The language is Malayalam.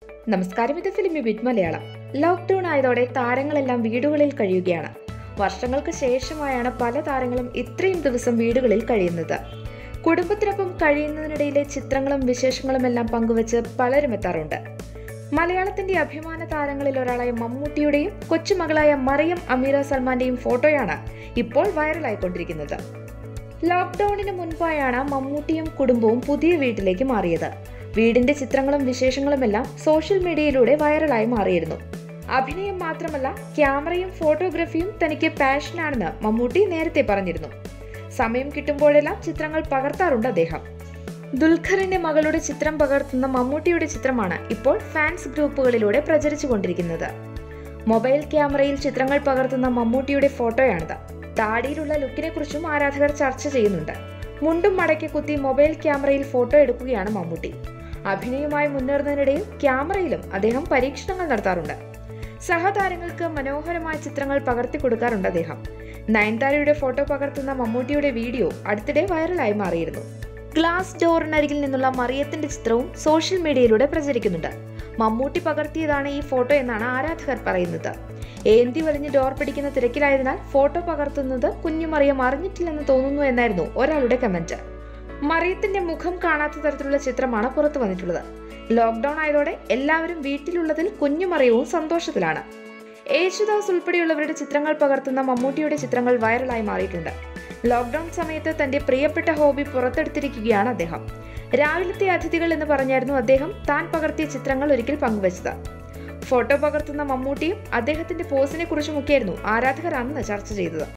നമസ്കാരം ഇത് ഫിലിമി ബിറ്റ് മലയാളം ലോക്ക്ഡൌൺ ആയതോടെ താരങ്ങളെല്ലാം വീടുകളിൽ കഴിയുകയാണ് വർഷങ്ങൾക്ക് ശേഷമായാണ് പല താരങ്ങളും ഇത്രയും ദിവസം വീടുകളിൽ കഴിയുന്നത് കുടുംബത്തിനൊപ്പം കഴിയുന്നതിനിടയിലെ ചിത്രങ്ങളും വിശേഷങ്ങളും എല്ലാം പങ്കുവച്ച് പലരും എത്താറുണ്ട് മലയാളത്തിന്റെ അഭിമാന താരങ്ങളിൽ ഒരാളായ മമ്മൂട്ടിയുടെയും കൊച്ചുമകളായ മറിയം അമീറ സൽമാന്റെയും ഫോട്ടോയാണ് ഇപ്പോൾ വൈറലായിക്കൊണ്ടിരിക്കുന്നത് ലോക്ക്ഡൌണിന് മുൻപായാണ് മമ്മൂട്ടിയും കുടുംബവും പുതിയ വീട്ടിലേക്ക് മാറിയത് വീടിന്റെ ചിത്രങ്ങളും വിശേഷങ്ങളുമെല്ലാം സോഷ്യൽ മീഡിയയിലൂടെ വൈറലായി മാറിയിരുന്നു അഭിനയം മാത്രമല്ല ക്യാമറയും ഫോട്ടോഗ്രാഫിയും തനിക്ക് പാഷനാണെന്ന് മമ്മൂട്ടി നേരത്തെ പറഞ്ഞിരുന്നു സമയം കിട്ടുമ്പോഴെല്ലാം ചിത്രങ്ങൾ പകർത്താറുണ്ട് അദ്ദേഹം ദുൽഖറിന്റെ മകളുടെ ചിത്രം പകർത്തുന്ന മമ്മൂട്ടിയുടെ ചിത്രമാണ് ഇപ്പോൾ ഫാൻസ് ഗ്രൂപ്പുകളിലൂടെ പ്രചരിച്ചുകൊണ്ടിരിക്കുന്നത് മൊബൈൽ ക്യാമറയിൽ ചിത്രങ്ങൾ പകർത്തുന്ന മമ്മൂട്ടിയുടെ ഫോട്ടോയാണിത് താടിയിലുള്ള ലുക്കിനെ കുറിച്ചും ആരാധകർ ചർച്ച ചെയ്യുന്നുണ്ട് മുണ്ടും മടക്കി കുത്തി മൊബൈൽ ക്യാമറയിൽ ഫോട്ടോ എടുക്കുകയാണ് മമ്മൂട്ടി അഭിനയവുമായി മുന്നേറുന്നതിനിടയിൽ ക്യാമറയിലും അദ്ദേഹം പരീക്ഷണങ്ങൾ നടത്താറുണ്ട് സഹതാരങ്ങൾക്ക് മനോഹരമായ ചിത്രങ്ങൾ പകർത്തി കൊടുക്കാറുണ്ട് അദ്ദേഹം നയൻതാരയുടെ ഫോട്ടോ പകർത്തുന്ന മമ്മൂട്ടിയുടെ വീഡിയോ അടുത്തിടെ വൈറലായി മാറിയിരുന്നു ഗ്ലാസ് ഡോറിനരികിൽ നിന്നുള്ള മറിയത്തിന്റെ ചിത്രവും സോഷ്യൽ മീഡിയയിലൂടെ പ്രചരിക്കുന്നുണ്ട് മമ്മൂട്ടി പകർത്തിയതാണ് ഈ ഫോട്ടോ എന്നാണ് ആരാധകർ പറയുന്നത് ഏന്തി വലിഞ്ഞ് ഡോർ പിടിക്കുന്ന തിരക്കിലായതിനാൽ ഫോട്ടോ പകർത്തുന്നത് കുഞ്ഞുമറിയം അറിഞ്ഞിട്ടില്ലെന്ന് തോന്നുന്നു എന്നായിരുന്നു ഒരാളുടെ കമന്റ് മറിയത്തിന്റെ മുഖം കാണാത്ത തരത്തിലുള്ള ചിത്രമാണ് പുറത്തു വന്നിട്ടുള്ളത് ലോക്ക്ഡൌൺ ആയതോടെ എല്ലാവരും വീട്ടിലുള്ളതിൽ കുഞ്ഞുമറിയവും സന്തോഷത്തിലാണ് യേശുദാസ് ഉൾപ്പെടെയുള്ളവരുടെ ചിത്രങ്ങൾ പകർത്തുന്ന മമ്മൂട്ടിയുടെ ചിത്രങ്ങൾ വൈറലായി മാറിയിട്ടുണ്ട് ലോക്ക്ഡൌൺ സമയത്ത് തന്റെ പ്രിയപ്പെട്ട ഹോബി പുറത്തെടുത്തിരിക്കുകയാണ് അദ്ദേഹം രാവിലത്തെ അതിഥികൾ എന്ന് പറഞ്ഞായിരുന്നു അദ്ദേഹം താൻ പകർത്തിയ ചിത്രങ്ങൾ ഒരിക്കൽ പങ്കുവച്ചത് ഫോട്ടോ പകർത്തുന്ന മമ്മൂട്ടിയും അദ്ദേഹത്തിന്റെ പോസിനെ കുറിച്ചുമൊക്കെയായിരുന്നു ആരാധകർ അന്ന് ചർച്ച ചെയ്തത്